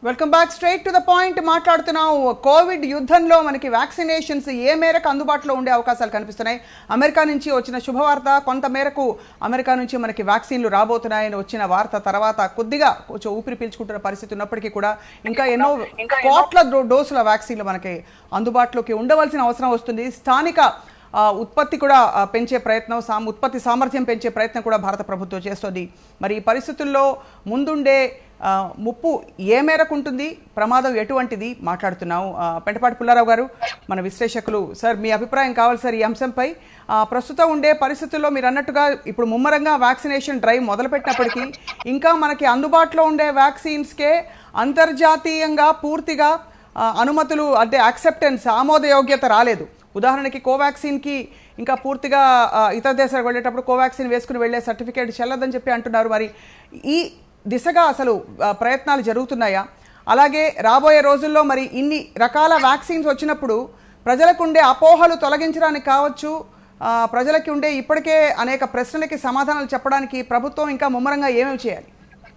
Welcome back straight to the point మాట్లాడుతున్నాం Covid యుద్ధంలో మనకి వ్యాక్సినేషన్స్ ఏ మేరకు అందుబాటులో ఉండే అవకాశాలు కనిపిస్తున్నాయి అమెరికా నుంచి వచ్చిన శుభవార్త కొంత మేరకు అమెరికా నుంచి మనకి వ్యాక్సిన్లు రాబోతున్నాయని వచ్చిన వార్త తర్వాత కొద్దిగా కొంచెం ఊపిరి పీల్చుకుంటున్న పరిస్థితి ఉన్నప్పటికీ కూడా ఇంకా ఎన్నో కోట్ల డో- డోసుల వ్యాక్సిన్లు మనకి అందుబాటులోకి ఉండవలసిన అవసరం వస్తుంది స్థానిక ఆ, ఉత్పత్తి కూడా ఆ, పెంచే ప్రయత్నం సామ్ ఉత్పత్తి సామర్థ్యం పెంచే ప్రయత్నం కూడా భారత ప్రభుత్వం చేస్తుంది మరి ఈ పరిస్థితుల్లో ముందుండే ఆ, ముప్పు ఏ మేరకు ఉంటుంది ప్రమాదం ఎటువంటిది మాట్లాడుతున్నాం ఆ, పెంటపాటి పుల్లారావు గారు మన విశ్లేషకులు సార్ మీ అభిప్రాయం కావాలి సార్ ఈ అంశంపై ఆ, ప్రస్తుతం ఉండే పరిస్థితుల్లో మీరు అన్నట్టుగా ఇప్పుడు ముమ్మరంగా వ్యాక్సినేషన్ డ్రైవ్ మొదలుపెట్టినప్పటికీ ఇంకా మనకి అందుబాటులో ఉండే వ్యాక్సిన్స్కే అంతర్జాతీయంగా పూర్తిగా ఆ, అనుమతులు అంటే యాక్సెప్టెన్స్ ఆమోదయోగ్యత రాలేదు ఉదాహరణకి కోవాక్సిన్కి ఇంకా పూర్తిగా ఆ, ఇతర దేశాలకు వెళ్ళేటప్పుడు కోవాక్సిన్ వేసుకుని వెళ్ళే సర్టిఫికేట్ చెల్లదని చెప్పి అంటున్నారు మరి ఈ దిశగా అసలు ఆ, ప్రయత్నాలు జరుగుతున్నాయా అలాగే రాబోయే రోజుల్లో మరి ఇన్ని రకాల వ్యాక్సిన్స్ వచ్చినప్పుడు ప్రజలకు ఉండే అపోహలు తొలగించడానికి కావచ్చు ఆ, ప్రజలకి ఉండే ఇప్పటికే అనేక ప్రశ్నలకి సమాధానాలు చెప్పడానికి ప్రభుత్వం ఇంకా ముమ్మరంగా ఏమేమి చేయాలి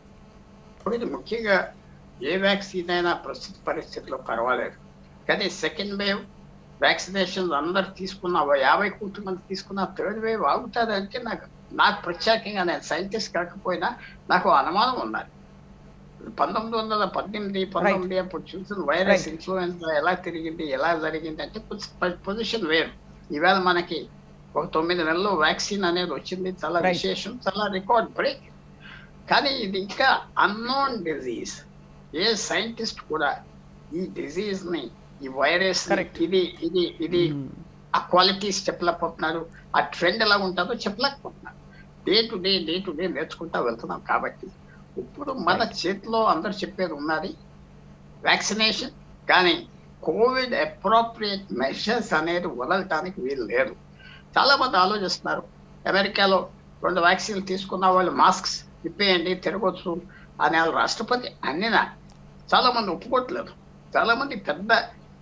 ఇప్పుడు ఇది ముఖ్యంగా ఏ వ్యాక్సిన్ అయినా ప్రస్తుత పరిస్థితుల్లో పర్వాలేదు కానీ సెకండ్ వేవ్ వ్యాక్సినేషన్ అందరు తీసుకున్న ఓ యాభై కోట్ల మంది తీసుకున్న థర్డ్ వేవ్ ఆగుతుంది అంటే నాకు నాకు ప్రత్యేకంగా నేను సైంటిస్ట్ కాకపోయినా నాకు అనుమానం ఉన్నది పంతొమ్మిది వందల పద్దెనిమిది పంతొమ్మిది అప్పుడు చూసిన వైరస్ Right. ఇన్ఫ్లుయెన్జా ఎలా తిరిగింది ఎలా జరిగింది అంటే పొజిషన్ వేరు ఈవేళ మనకి ఒక తొమ్మిది నెలలు వ్యాక్సిన్ అనేది వచ్చింది చాలా Right. విశేషం చాలా రికార్డ్ బ్రేక్ కానీ ఇది ఇంకా అన్నోన్ డిజీజ్ ఏ సైంటిస్ట్ కూడా ఈ డిజీజ్ ని ఈ వైరస్ Correct. ఇది ఇది ఇది ఆ క్వాలిటీస్ చెప్పలేకపోతున్నారు ఆ ట్రెండ్ ఎలా ఉంటుందో చెప్పలేకపోతున్నారు day to day day to day నేర్చుకుంటా వెళ్తున్నాం కాబట్టి ఇప్పుడు మన చేతిలో అందరు చెప్పేది ఉన్నది వ్యాక్సినేషన్ కానీ కోవిడ్ అప్రోప్రియేట్ మెషర్స్ అనేది వదలటానికి వీలు లేదు చాలా మంది ఆలోచిస్తున్నారు అమెరికాలో రెండు వ్యాక్సిన్లు తీసుకున్న వాళ్ళు మాస్క్స్ ఇప్పేయండి తిరగొచ్చు అని వాళ్ళ రాష్ట్రపతి అన్నినా చాలా మంది ఒప్పుకోవట్లేదు చాలా మంది పెద్ద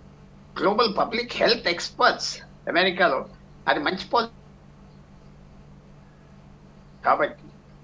గ్లోబల్ పబ్లిక్ హెల్త్ ఎక్స్పర్ట్స్ అమెరికాలో అది మంచి పాలసీ కాబట్టి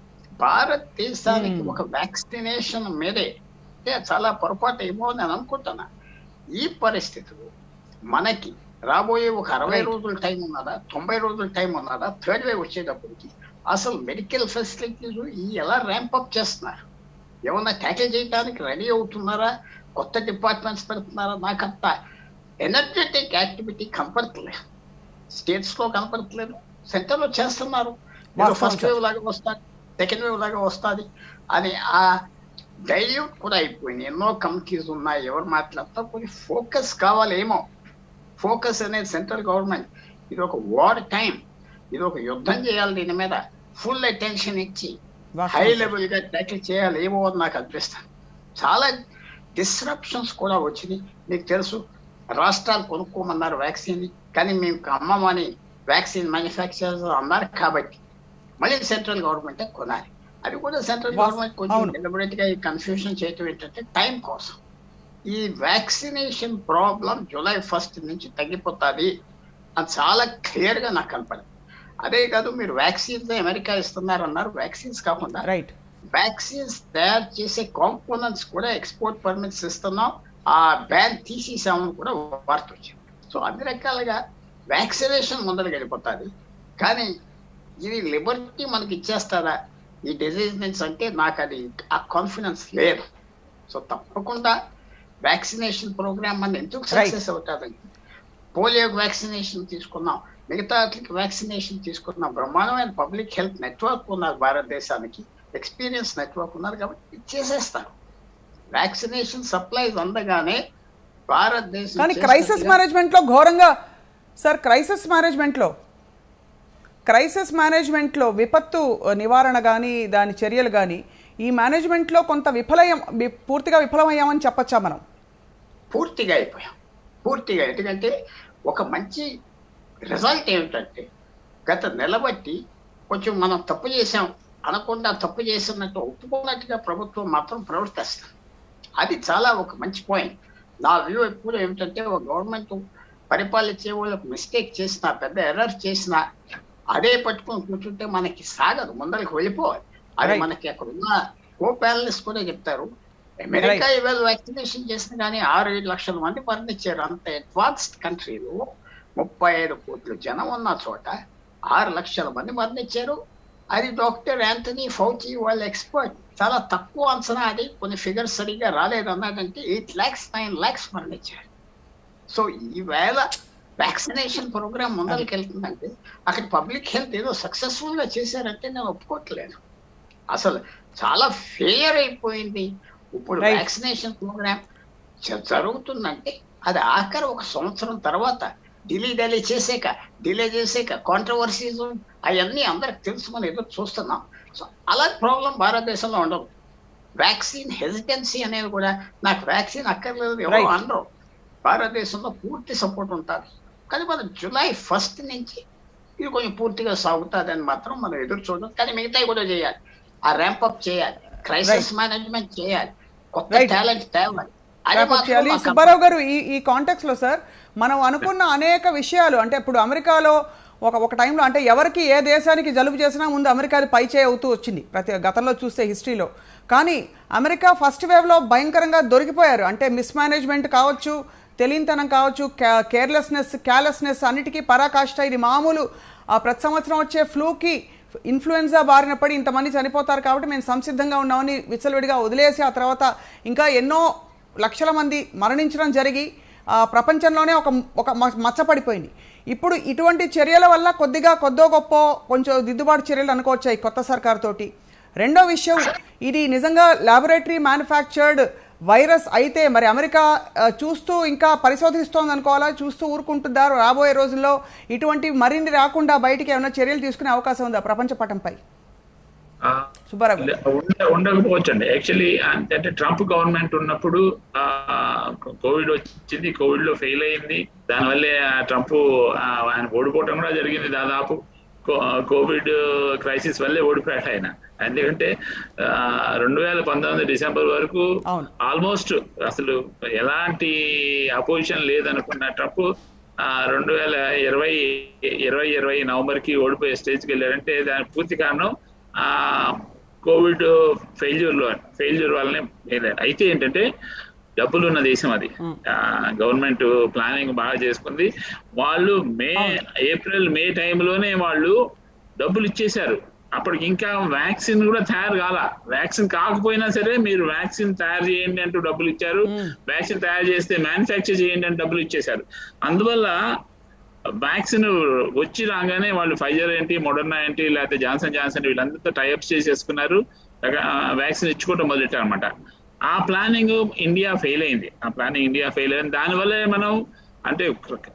భారతదేశానికి Hmm. ఒక వ్యాక్సినేషన్ మీదే అంటే చాలా పొరపాటు ఏమో అని నేను అనుకుంటున్నా ఈ పరిస్థితులు మనకి రాబోయే ఒక అరవై Right. రోజుల టైం ఉన్నదా తొంభై రోజుల టైం ఉన్నదా థర్డ్ వేవ్ వచ్చేటప్పటికి అసలు మెడికల్ ఫెసిలిటీస్ ఈ ఎలా ర్యాంప్ అప్ చేస్తున్నారు ఏమన్నా ట్యాకిల్ చేయడానికి రెడీ అవుతున్నారా కొత్త డిపార్ట్మెంట్స్ పెడుతున్నారా నాకంత ఎనర్జెటిక్ యాక్టివిటీ కనపడట్లేదు స్టేట్స్ లో కనపడట్లేదు సెంటర్ లో చేస్తున్నారు వాస్తవం ఫస్ట్ సార్. వేవ్ లాగా వస్తుంది సెకండ్ వేవ్ లాగా వస్తుంది అని ఆ డైల్యూట్ కూడా అయిపోయింది ఎన్నో కమిటీస్ ఉన్నాయి ఎవరు మాట్లాడతా కొంచెం ఫోకస్ కావాలేమో ఫోకస్ అనేది సెంట్రల్ గవర్నమెంట్ ఇది ఒక వార్ టైం ఇది ఒక యుద్ధం చేయాలి దీని మీద ఫుల్ అటెన్షన్ ఇచ్చి వాస్తవం హై సార్. లెవెల్ గా ట్యాకిల్ చేయాలి ఏమో అని నాకు అనిపిస్తుంది చాలా డిస్రప్షన్స్ కూడా వచ్చినాయి మీకు తెలుసు రాష్ట్రాలు కొనుక్కోమన్నారు వ్యాక్సిన్ కానీ మేము అమ్మమని వ్యాక్సిన్ మ్యానుఫ్యాక్చరర్స్ అన్నారు కాబట్టి మళ్ళీ సెంట్రల్ గవర్నమెంట్ కొనాలి అది కూడా సెంట్రల్ వాస్- గవర్నమెంట్ కొంచెం అవును. డెలిబరేట్ గా ఈ కన్ఫ్యూషన్ చేయటం ఏంటంటే టైం కోసం ఈ వ్యాక్సినేషన్ ప్రాబ్లం జూలై ఫస్ట్ నుంచి తగ్గిపోతుంది అని చాలా క్లియర్ గా నాకు కనపడింది అదే కాదు మీరు వ్యాక్సిన్స్ అమెరికా ఇస్తున్నారన్నారు వ్యాక్సిన్స్ కాకుండా రైట్ వ్యాక్సిన్స్ తయారు చేసే కాంపోనెంట్స్ కూడా ఎక్స్పోర్ట్ పర్మిట్స్ ఇస్తున్నాం ఆ బ్యాన్ తీసేసామని కూడా వార్త వచ్చింది సో అన్ని రకాలుగా వ్యాక్సినేషన్ ముందరకు వెళ్ళిపోతుంది కానీ ఇది లిబర్టీ మనకి ఇచ్చేస్తారా ఈ డిజీజ్ నుంచి అంటే నాకు అది ఆ కాన్ఫిడెన్స్ లేదు సో తప్పకుండా వ్యాక్సినేషన్ ప్రోగ్రామ్ మన ఎందుకు Right. సక్సెస్ అవుతుందండి పోలియో వ్యాక్సినేషన్ తీసుకున్నాం మిగతా వాటికి వ్యాక్సినేషన్ తీసుకున్నాం బ్రహ్మాండమైన పబ్లిక్ హెల్త్ నెట్వర్క్ ఉన్నారు భారతదేశానికి ఎక్స్పీరియన్స్ నెట్వర్క్ ఉన్నారు కాబట్టి ఇది చేసేస్తారు వ్యాక్సినేషన్ సప్లైస్ అందగానే భారతదేశం కానీ క్రైసిస్ చేసినట్టుగా- మేనేజ్మెంట్లో ఘోరంగా సార్ క్రైసిస్ మేనేజ్మెంట్లో క్రైసిస్ మేనేజ్మెంట్లో విపత్తు నివారణ కానీ దాని చర్యలు కానీ ఈ మేనేజ్మెంట్లో కొంత విఫలయం వి- పూర్తిగా విఫలమయ్యామని చెప్పచ్చా మనం పూర్తిగా అయిపోయాం పూర్తిగా ఎందుకంటే ఒక మంచి రిజల్ట్ ఏమిటంటే గత నెలబట్టి కొంచెం మనం తప్పు చేసాం అనకుండా తప్పు చేసినట్టు ఒప్పుకున్నట్టుగా ప్రభుత్వం మాత్రం ప్రవర్తిస్తుంది అది చాలా ఒక మంచి పాయింట్ నా వ్యూ ఎప్పుడు ఏమిటంటే ఒక గవర్నమెంట్ పరిపాలించే వాళ్ళకు మిస్టేక్ చేసిన పెద్ద ఎర్రర్ చేసిన అదే పట్టుకొని కూర్చుంటే మనకి సాగదు ముందరికి వెళ్ళిపోవాలి అది Right. మనకి అక్కడ ఉన్న కో ప్యానలిస్ట్ కూడా చెప్తారు అమెరికా ఇవాళ వ్యాక్సినేషన్ చేసిన కానీ ఆరు ఏడు లక్షల మంది మరణించారు అంత అడ్వాన్స్డ్ కంట్రీలో ముప్పై ఐదు కోట్ల జనం ఉన్న చోట ఆరు లక్షల మంది మరణించారు అది డాక్టర్ యాంథనీ ఫౌచి వాళ్ళ ఎక్స్పర్ట్ చాలా తక్కువ అంచనా అది కొన్ని ఫిగర్స్ సరిగ్గా రాలేదు అన్నదంటే ఎయిట్ ల్యాక్స్ నైన్ ల్యాక్స్ మరణించారు సో ఈవేళ వ్యాక్సినేషన్ ప్రోగ్రామ్ ముందరికి వెళ్తుందంటే అక్కడ పబ్లిక్ హెల్త్ ఏదో సక్సెస్ఫుల్ గా చేశారంటే నేను ఒప్పుకోవట్లేదు అసలు చాలా ఫెయిర్ అయిపోయింది ఇప్పుడు Right. వ్యాక్సినేషన్ ప్రోగ్రామ్ జరుగుతుందంటే అది ఆఖరి ఒక సంవత్సరం తర్వాత డిలే డెలే చేసాక డిలే చేసాక కాంట్రవర్సీస్ అవన్నీ అందరికి తెలుసు మనం ఎదురు చూస్తున్నాం సో అలాంటి ప్రాబ్లం భారతదేశంలో ఉండదు వ్యాక్సిన్ హెసిటెన్సీ అనేది కూడా నాకు వ్యాక్సిన్ అక్కర్లేదు ఎవరు Right. అనరు భారతదేశంలో పూర్తి సపోర్ట్ ఉంటుంది కానీ మనం జూలై ఫస్ట్ నుంచి ఇది కొంచెం పూర్తిగా సాగుతుంది అని మాత్రం మనం ఎదురు చూడడం కానీ మిగతావి కూడా చేయాలి ఆ ర్యాంప్ అప్ చేయాలి క్రైసిస్ మేనేజ్మెంట్ చేయాలి కొత్త Right. టాలెంట్ తేవాలి అది Wrap up మాత్రం చేయాలి మాకు సుబ్బారావు గారు ఈ ఈ కాంటెక్స్ లో సార్ మనం అనుకున్న అనేక విషయాలు అంటే ఇప్పుడు అమెరికాలో ఒక ఒక టైంలో అంటే ఎవరికి ఏ దేశానికి జలుబు చేసినా ముందు అమెరికాది పై చేయి అవుతూ వచ్చింది ప్రతి గతంలో చూస్తే హిస్టరీలో కానీ అమెరికా ఫస్ట్ వేవ్లో భయంకరంగా దొరికిపోయారు అంటే మిస్మేనేజ్మెంట్ కావచ్చు తెలియనితనం కావచ్చు కేర్లెస్నెస్ క్యాలెస్నెస్ అన్నిటికీ పరాకాష్ట ఇది మామూలు ఆ ప్రతి సంవత్సరం వచ్చే ఫ్లూకి ఇన్ఫ్లుయెన్జా బారిన పడి ఇంతమంది చనిపోతారు కాబట్టి మేము సంసిద్ధంగా ఉన్నామని విచ్చలవిడిగా వదిలేసి ఆ తర్వాత ఇంకా ఎన్నో లక్షల మంది మరణించడం జరిగి ఆ, ప్రపంచంలోనే ఒక ఒక మ- మచ్చపడిపోయింది ఇప్పుడు ఇటువంటి చర్యల వల్ల కొద్దిగా కొద్దో గొప్ప కొంచెం దిద్దుబాటు చర్యలు అనుకోవచ్చు ఈ కొత్త సర్కార్ తోటి రెండో విషయం ఇది నిజంగా ల్యాబొరేటరీ మ్యానుఫ్యాక్చర్డ్ వైరస్ అయితే మరి అమెరికా ఆ, చూస్తూ ఇంకా పరిశోధిస్తోంది అనుకోవాలా చూస్తూ ఊరుకుంటున్నారు రాబోయే రోజుల్లో ఇటువంటి మరిన్ని రాకుండా బయటికి ఏమైనా చర్యలు తీసుకునే అవకాశం ఉందా ప్రపంచ పటంపై ఆ, సుబ్బారావు గారు. లే- ఉండ- ఉండకపోవచ్చు అండి యాక్చువల్లీ అంటే ట్రంప్ గవర్నమెంట్ ఉన్నప్పుడు ఆ, కోవిడ్ వచ్చింది కోవిడ్ లో ఫెయిల్ అయింది దానివల్లే ఆ ట్రంప్ ఆ, ఆయన ఓడిపోవటం కూడా జరిగింది దాదాపు కో- కోవిడ్ క్రైసిస్ వల్లే ఓడిపోయాడు ఆయన ఎందుకంటే ఆ, రెండు వేల పంతొమ్మిది డిసెంబర్ వరకు అవును. ఆల్మోస్ట్ అసలు ఎలాంటి అపోజిషన్ లేదనుకున్న ట్రంప్ ఆ, రెండు వేల ఇరవై ఇరవై ఇరవై నవంబర్ కి ఓడిపోయే స్టేజ్కి వెళ్ళారంటే దానికి పూర్తి కారణం ఆ కోవిడ్ ఫెయిల్యూర్ లో ఫెయిల్యూర్ వల్లనే వెళ్ళారు అయితే ఏంటంటే డబ్బులు ఉన్న దేశం అది గవర్నమెంట్ ప్లానింగ్ బాగా చేసుకుంది వాళ్ళు మే ఏప్రిల్ మే టైంలోనే వాళ్ళు డబ్బులు ఇచ్చేశారు అప్పటికి ఇంకా వ్యాక్సిన్ కూడా తయారు కాల వ్యాక్సిన్ కాకపోయినా సరే మీరు వ్యాక్సిన్ తయారు చేయండి అంటూ డబ్బులు ఇచ్చారు వ్యాక్సిన్ తయారు చేస్తే మ్యానుఫ్యాక్చర్ చేయండి అని డబ్బులు ఇచ్చేశారు అందువల్ల వ్యాక్సిన్ వచ్చి రాగానే వాళ్ళు ఫైజర్ ఏంటి మొడర్నా ఏంటి లేకపోతే జాన్సన్ జాన్సన్ వీళ్ళందరితో టైఅప్స్ చేసేసుకున్నారు వ్యాక్సిన్ ఇచ్చుకోవటం మొదలెట్టారు అనమాట ఆ ప్లానింగ్ ఇండియా ఫెయిల్ అయింది ఆ ప్లానింగ్ ఇండియా ఫెయిల్ అయింది దానివల్లే మనం అంటే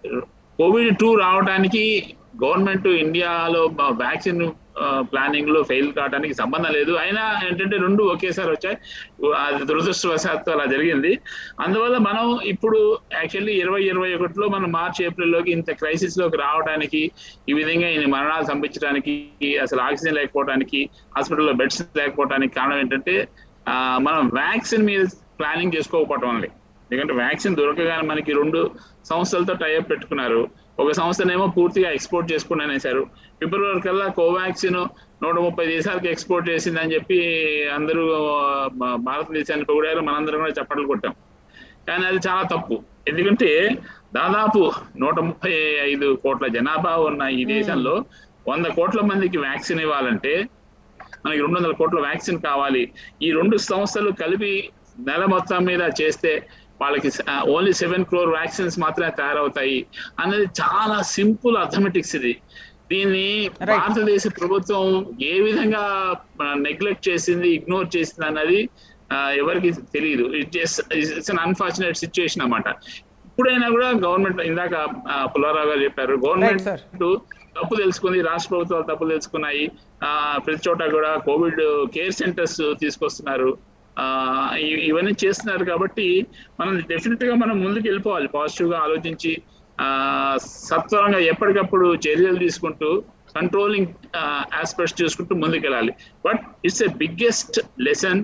కోవిడ్ టూ రావడానికి గవర్నమెంట్ ఇండియాలో వ్యాక్సిన్ ప్లానింగ్ లో ఫెయిల్ కావడానికి సంబంధం లేదు అయినా ఏంటంటే రెండు ఒకేసారి వచ్చాయి అది దురదృష్టవశాత్తు అలా జరిగింది అందువల్ల మనం ఇప్పుడు యాక్చువల్లీ ఇరవై ఇరవై ఒకటిలో మనం మార్చ్ ఏప్రిల్లోకి ఇంత క్రైసిస్ లోకి రావడానికి ఈ విధంగా ఇన్ని మరణాలు సంపించడానికి అసలు ఆక్సిజన్ లేకపోవడానికి హాస్పిటల్లో బెడ్స్ లేకపోవడానికి కారణం ఏంటంటే ఆ, మనం వ్యాక్సిన్ మీద ప్లానింగ్ చేసుకోకపోవటం వల్లే ఎందుకంటే వ్యాక్సిన్ దొరకగానే మనకి రెండు సంస్థలతో టైఅప్ పెట్టుకున్నారు ఒక సంస్థనేమో పూర్తిగా ఎక్స్పోర్ట్ చేసుకుని అనేసారు ఫిబ్రవరి కల్లా కోవాక్సిన్ నూట ముప్పై దేశాలకు ఎక్స్పోర్ట్ చేసిందని చెప్పి అందరూ ఆ, భారతదేశాన్ని పొగిడారు మనందరం కూడా చప్పట్లు కొట్టాం కానీ అది చాలా తప్పు ఎందుకంటే దాదాపు నూట ముప్పై ఐదు కోట్ల జనాభా ఉన్న ఈ దేశంలో వంద కోట్ల మందికి వ్యాక్సిన్ ఇవ్వాలంటే మనకి రెండు వందల కోట్ల వ్యాక్సిన్ కావాలి ఈ రెండు సంస్థలు కలిపి నెల మొత్తం మీద చేస్తే వాళ్ళకి ఓన్లీ సెవెన్ క్రోర్ వ్యాక్సిన్స్ మాత్రమే తయారవుతాయి అనేది చాలా సింపుల్ అథమెటిక్స్ ఇది దీన్ని భారతదేశ ప్రభుత్వం ఏ విధంగా నెగ్లెక్ట్ చేసింది ఇగ్నోర్ చేసింది అన్నది ఆ, ఎవరికి తెలియదు ఇట్స్ అన్ అన్ఫార్చునేట్ సిచ్యుయేషన్ అన్నమాట ఇప్పుడైనా కూడా గవర్నమెంట్ ఇందాక ఆ, పుల్లారావు గారు చెప్పారు గవర్నమెంట్ sir. తప్పు తెలుసుకుంది రాష్ట్ర ప్రభుత్వాలు తప్పు తెలుసుకున్నాయి ఆ ప్రతి చోట కూడా కోవిడ్ కేర్ సెంటర్స్ తీసుకొస్తున్నారు ఆ ఇ- ఇవన్నీ చేస్తున్నారు కాబట్టి మనం డెఫినెట్ గా మనం ముందుకు వెళ్ళిపోవాలి పాజిటివ్ గా ఆలోచించి ఆ సత్వరంగా ఎప్పటికప్పుడు చర్యలు తీసుకుంటూ కంట్రోలింగ్ ఆస్పెక్ట్స్ చూసుకుంటూ ముందుకెళ్ళాలి but it's a biggest lesson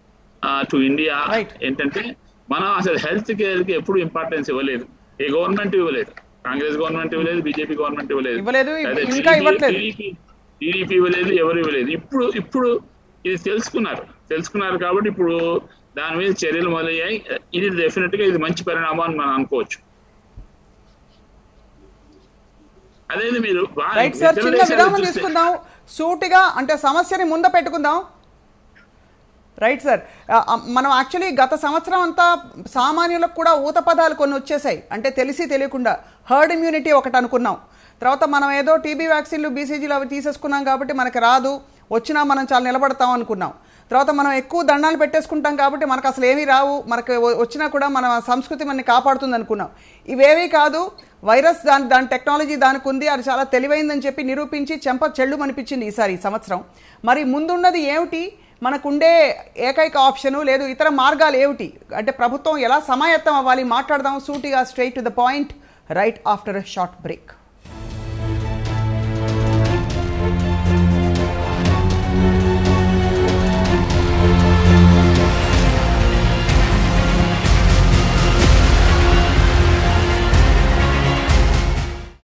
to India Right. ఏంటంటే మనం అసలు హెల్త్ కేర్ కి ఎప్పుడు ఇంపార్టెన్స్ ఇవ్వలేదు ఏ గవర్నమెంట్ ఇవ్వలేదు కాంగ్రెస్ గవర్నమెంట్ ఇవ్వలేదు బీజేపీ గవర్నమెంట్ ఇవ్వలేదు ఇవ్వలేదు, అదే ఇంకా ఇవ్వట్లేదు. టీడీపీ ఇవ్వలేదు ఎవరు ఇవ్వలేదు ఇప్పుడు ఇప్పుడు ఇది తెలుసుకున్నారు తెలుసుకున్నారు కాబట్టి ఇప్పుడు దాని మీద చర్యలు మొదలయ్యాయి ఇది డెఫినెట్ గా ఇది మంచి పరిణామం అని మనం అనుకోవచ్చు అదే మీరు బాగా రైట్ సార్ ఇతర చిన్న దేశాలు విరామం చూస్తే- తీసుకుందాం సూటిగా అంటే సమస్యని ముంద పెట్టుకుందాం రైట్ సార్ ఆ, ఆ, మనం యాక్చువల్లీ గత సంవత్సరం అంతా సామాన్యులకు కూడా ఊత పదాలు కొన్ని వచ్చేసాయి అంటే తెలిసి తెలియకుండా హర్డ్ ఇమ్యూనిటీ ఒకటి అనుకున్నాం తర్వాత మనం ఏదో టీబీ వ్యాక్సిన్లు బీసీజీలు అవి తీసేసుకున్నాం కాబట్టి మనకి రాదు వచ్చినా మనం చాలా నిలబడతాం అనుకున్నాం తర్వాత మనం ఎక్కువ దండాలు పెట్టేసుకుంటాం కాబట్టి మనకు అసలు ఏమీ రావు మనకు వ- వచ్చినా కూడా మన సంస్కృతి మనని కాపాడుతుంది అనుకున్నాం ఇవేవీ కాదు వైరస్ దాని దాని టెక్నాలజీ దానికి ఉంది అది చాలా తెలివైందని చెప్పి నిరూపించి చెంప చెళ్ళు అనిపించింది ఈసారి ఈ సంవత్సరం మరి ముందున్నది ఏమిటి మనకుండే ఏకైక ఆప్షను లేదు ఇతర మార్గాలు ఏమిటి అంటే ప్రభుత్వం ఎలా సమాయత్తం అవ్వాలి మాట్లాడదాం సూటిగా straight to the point right after a short break